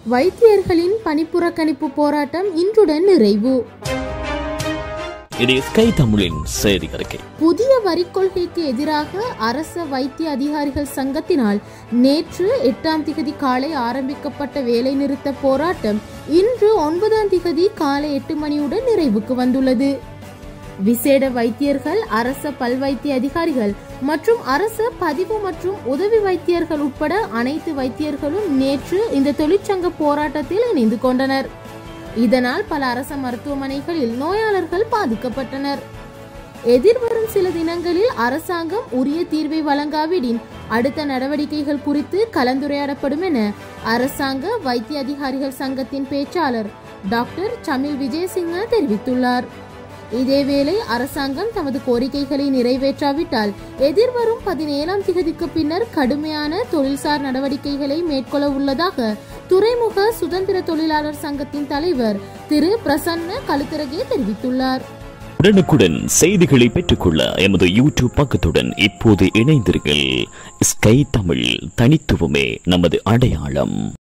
வைத்தியர்களின் பணிப்புறக்கணிப்பு போராட்டம் இன்றுடன் நிறைவு இது ஸ்கை தமிழின் செய்தி அறிக்கை புதிய வரிக் கொள்கைக்கு எதிராக அரச வைத்திய அதிகாரிகள் சங்கத்தினால் நேற்று எட்டாம் திகதி காலை ஆரம்பிக்கப்பட்ட வேலைநிறுத்த போராட்டம் இன்று ஒன்பதாம் திகதி காலை எட்டு மணியுடன் நிறைவுக்கு வந்துள்ளது விசேட வைத்தியர்கள் அரச பல்வைத்திய அதிகாரிகள் மற்றும் அரச பதிவு மற்றும் உதவி வைத்தியர்கள் உட்பட அனைத்து வைத்தியர்களும் நேற்று இந்த தொழிற்சங்க போராட்டத்தில் இணைந்து கொண்டனர் இதனால் பல அரச மருத்துவமனைகளில் நோயாளர்கள் பாதிக்கப்பட்டனர் எதிர்வரும் சில தினங்களில் அரசாங்கம் உரிய தீர்வை வழங்காவிடின் அடுத்த நடவடிக்கைகள் குறித்து கலந்துரையாடப்படும் என அரசாங்க வைத்திய அதிகாரிகள் சங்கத்தின் பேச்சாளர் டாக்டர் சமில் விஜயசிங்க தெரிவித்துள்ளார் இதேவேளை அரசாங்கம் தமது கோரிக்கைகளை நிறைவேற்றாவிட்டால் எதிர்வரும் பதினேழாம் திகதிக்கு பின்னர் கடுமையான தொழில்சார் நடவடிக்கைகளை மேற்கொள்ள உள்ளதாக துறைமுக சுதந்திர தொழிலாளர் சங்கத்தின் தலைவர் திரு பிரசன்ன கழுத்தரகே தெரிவித்துள்ளார் உடனுக்குடன் செய்திகளை பெற்றுக்கொள்ள எமது யூடியூப் பக்கத்துடன் இப்போது இணைந்தீர்கள் ஸ்கை தமிழ் தனித்துவமே நமது அடையாளம்